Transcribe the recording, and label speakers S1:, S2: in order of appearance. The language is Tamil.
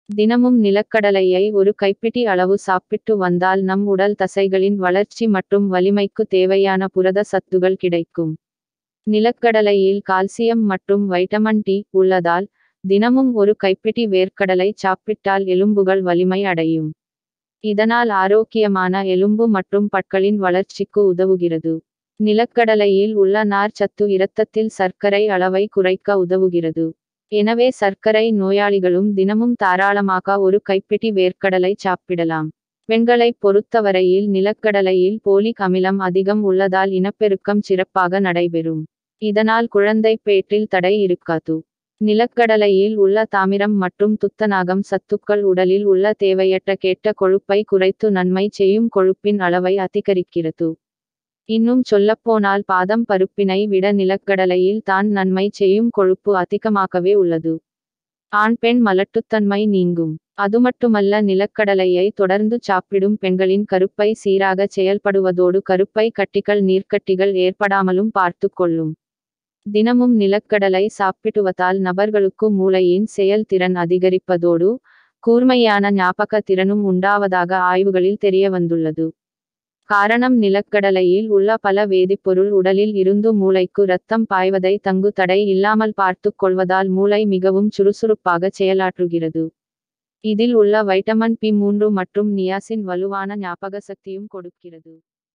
S1: தினமும் நிலக்கடலையை ஒரு கைப்பிடி அளவு சாப்பிட்டு வந்தால் நம் உடல் தசைகளின் வளர்ச்சி மற்றும் வலிமைக்கு தேவையான புரத சத்துகள் கிடைக்கும் நிலக்கடலையில் கால்சியம் மற்றும் வைட்டமின் டி உள்ளதால் தினமும் ஒரு கைப்பிடி வேர்க்கடலை சாப்பிட்டால் எலும்புகள் வலிமை அடையும் இதனால் ஆரோக்கியமான எலும்பு மற்றும் பற்களின் வளர்ச்சிக்கு உதவுகிறது நிலக்கடலையில் உள்ள நார் சத்து இரத்தத்தில் சர்க்கரை அளவை குறைக்க உதவுகிறது எனவே சர்க்கரை நோயாளிகளும் தினமும் தாராளமாக ஒரு கைப்பிடி வேர்க்கடலை சாப்பிடலாம் பெண்களை பொறுத்தவரையில் நிலக்கடலையில் போலிக் அமிலம் அதிகம் உள்ளதால் இனப்பெருக்கம் சிறப்பாக நடைபெறும் இதனால் குழந்தை பேற்றில் தடை இருக்காது நிலக்கடலையில் உள்ள தாமிரம் மற்றும் துத்தநாகம் சத்துக்கள் உடலில் உள்ள தேவையற்ற கெட்ட கொழுப்பை குறைத்து நன்மை செய்யும் கொழுப்பின் அளவை அதிகரிக்கிறது இன்னும் சொல்லப்போனால் பாதம் பருப்பினை விட நிலக்கடலையில் தான் நன்மை செய்யும் கொழுப்பு அதிகமாகவே உள்ளது ஆண் பெண் மலட்டுத்தன்மை நீங்கும் அதுமட்டுமல்ல நிலக்கடலையை தொடர்ந்து சாப்பிடும் பெண்களின் கருப்பை சீராக செயல்படுவதோடு கருப்பை கட்டிகள் நீர்க்கட்டிகள் ஏற்படாமலும் பார்த்து கொள்ளும் தினமும் நிலக்கடலை சாப்பிடுவதால் நபர்களுக்கு மூளையின் செயல்திறன் அதிகரிப்பதோடு கூர்மையான ஞாபக திறனும் உண்டாவதாக ஆய்வுகளில் தெரிய வந்துள்ளது காரணம் நிலக்கடலையில் உள்ள பல வேதிப்பொருள் உடலில் இருந்து மூளைக்கு இரத்தம் பாய்வதை தங்கு தடை இல்லாமல் பார்த்து கொள்வதால் மூளை மிகவும் சுறுசுறுப்பாக செயலாற்றுகிறது இதில் உள்ள வைட்டமின் பி மூன்று மற்றும் நியாசின் வலுவான ஞாபக சக்தியும் கொடுக்கிறது